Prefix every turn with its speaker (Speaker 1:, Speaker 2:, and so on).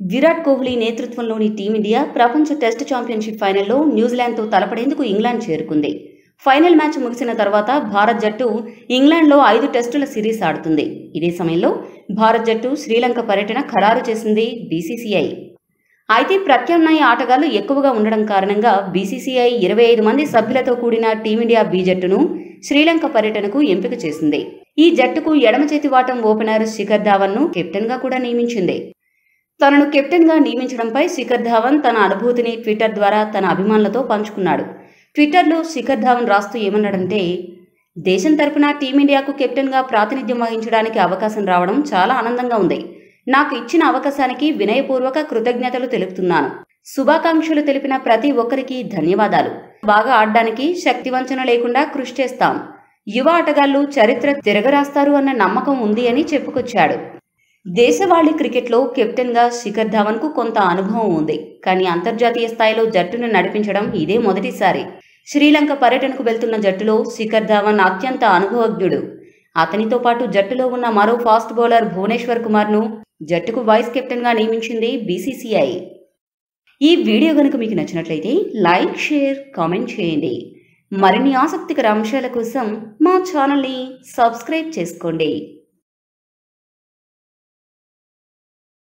Speaker 1: విరాట్ కోహ్లీ నేతృత్వంలోని టీమిండియా ప్రపంచ test championship ఫైనల్లో న్యూజిలాండ్తో తలపడేందుకు ఇంగ్లాండ్ చేరుకుంది ఫైనల్ మ్యాచ్ ముగిసిన తర్వాత భారత్ జట్టు ఇంగ్లాండ్లో ఐదు టెస్టుల సిరీస్ ఆడుతుంది ఇదే సమయంలో భారత్ జట్టు శ్రీలంక పర్యటన ఖరారు చేసింది బీసీసీఐ అయితే ప్రత్యామ్నాయ ఆటగాళ్లు ఎక్కువగా ఉండడం కారణంగా బీసీసీఐ ఇరవై ఐదు మంది సభ్యులతో కూడిన టీమిండియా బి జట్టును శ్రీలంక పర్యటనకు ఎంపిక చేసింది ఈ జట్టుకు ఎడమ చేతి వాటం ఓపెనర్ శిఖర్ ధావన్ను కెప్టెన్గా కూడా నియమించింది తనను కెప్టెన్గా నియమించడంపై శిఖర్ ధావన్ తన అనుభూతిని ట్విట్టర్ ద్వారా తన అభిమానులతో పంచుకున్నాడు ట్విట్టర్లో శిఖర్ ధావన్ రాస్తూ ఏమన్నాడంటే దేశం తరపున టీమిండియాకు కెప్టెన్గా ప్రాతినిధ్యం వహించడానికి అవకాశం రావడం చాలా ఆనందంగా ఉంది నాకు ఇచ్చిన అవకాశానికి వినయపూర్వక కృతజ్ఞతలు తెలుపుతున్నాను శుభాకాంక్షలు తెలిపిన ప్రతి ఒక్కరికి ధన్యవాదాలు బాగా ఆడడానికి శక్తివంచన లేకుండా కృషి చేస్తాం యువ ఆటగాళ్లు చరిత్ర తిరగరాస్తారు అన్న నమ్మకం ఉంది అని చెప్పుకొచ్చాడు దేశవాళీ క్రికెట్లో కెప్టెన్గా శిఖర్ ధావన్కు కొంత అనుభవం ఉంది కానీ అంతర్జాతీయ స్థాయిలో జట్టును నడిపించడం ఇదే మొదటిసారి శ్రీలంక పర్యటనకు వెళ్తున్న జట్టులో శిఖర్ ధావన్ అత్యంత అనుభవజ్ఞుడు అతనితో పాటు జట్టులో ఉన్న మరో ఫాస్ట్ బౌలర్ భువనేశ్వర్ కుమార్ను జట్టుకు వైస్ కెప్టెన్గా నియమించింది బీసీసీఐ ఈ వీడియో కనుక మీకు నచ్చినట్లయితే లైక్ షేర్ కామెంట్ చేయండి మరిన్ని ఆసక్తికర అంశాల కోసం మా ఛానల్ని సబ్స్క్రైబ్ చేసుకోండి